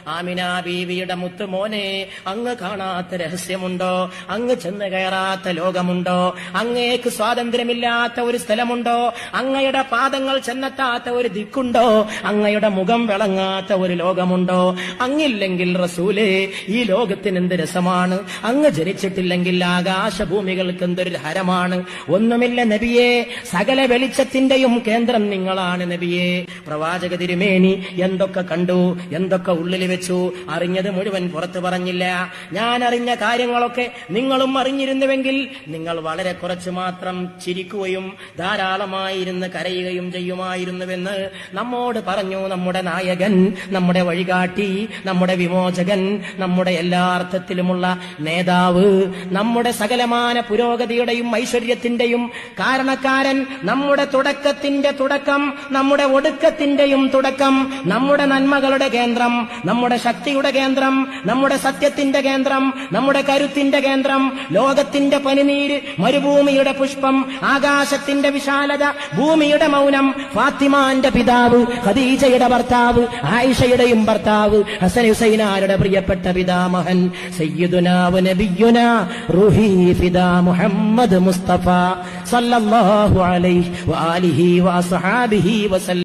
ആമിന ബീവിയുടെ മുത്തുമോനെ അങ്ങ് കാണാത്ത രഹസ്യമുണ്ടോ അങ്ങ് ചെന്ന് കയറാത്ത ലോകമുണ്ടോ അങ്ങേക്ക് സ്വാതന്ത്ര്യമില്ലാത്ത ഒരു സ്ഥലമുണ്ടോ അങ്ങയുടെ പാദങ്ങൾ ചെന്നെത്താത്ത ഒരു ദിക്കുണ്ടോ അങ്ങയുടെ മുഖം വിളങ്ങാത്ത ഒരു ലോകമുണ്ടോ അങ്ങില്ലെങ്കിൽ റസൂലേ ഈ ലോകത്തിന് എന്ത് രസമാണ് അങ്ങ് ജനിച്ചിട്ടില്ലെങ്കിൽ ആകാശഭൂമികൾക്ക് എന്തൊരു ഹരമാണ് ഒന്നുമില്ല നബിയെ സകല വെളിച്ചത്തിന്റെയും കേന്ദ്രം നിങ്ങളാണ് നബിയെ പ്രവാചക തിരുമേനി എന്തൊക്കെ കണ്ടു എന്തൊക്കെ ഉള്ളിൽ വെച്ചു അറിഞ്ഞത് മുഴുവൻ പുറത്തു പറഞ്ഞില്ല ഞാൻ അറിഞ്ഞ കാര്യങ്ങളൊക്കെ നിങ്ങളും അറിഞ്ഞിരുന്നുവെങ്കിൽ നിങ്ങൾ വളരെ കുറച്ച് മാത്രം ചിരിക്കുകയും ധാരാളമായി ഇരുന്ന് കരയുകയും ചെയ്യുമായിരുന്നുവെന്ന് നമ്മോട് പറഞ്ഞു നമ്മുടെ നായകൻ നമ്മുടെ വഴികാട്ടി നമ്മുടെ വിമോചകൻ നമ്മുടെ എല്ലാ അർത്ഥത്തിലുമുള്ള നേതാവ് നമ്മുടെ സകലമാന പുരോഗതിയുടെയും ഐശ്വര്യത്തിന്റെയും കാരണക്കാരൻ നമ്മുടെ തുടക്കത്തിന്റെ തുടക്കം നമ്മുടെ ഒടുക്കത്തിന്റെയും തുടക്കം നമ്മുടെ നന്മകളുടെ കേന്ദ്രം നമ്മുടെ ശക്തിയുടെ കേന്ദ്രം നമ്മുടെ സത്യത്തിന്റെ കേന്ദ്രം നമ്മുടെ കരുത്തിന്റെ കേന്ദ്രം ലോകത്തിന്റെ പനിനീര് മരുഭൂമിയുടെ പുഷ്പം ആകാശത്തിന്റെ വിശാലത ഭൂമിയുടെ മൗനം ഫാത്തിമാന്റെ പിതാവ് ഖദീജയുടെ ഭർത്താവ് ആയിഷയുടെയും ഭർത്താവ് ഹസൻ ഹുസൈനാരുടെ പ്രിയപ്പെട്ട പിതാമഹൻ സയ്യിദുനാവ് നബിയുന റുഹി ഫിദാ മുഹമ്മദ് മുസ്തഫ സല്ലല്ലാഹു അലൈഹി വആലിഹി വഅസ്ഹാബിഹി വസല്ലം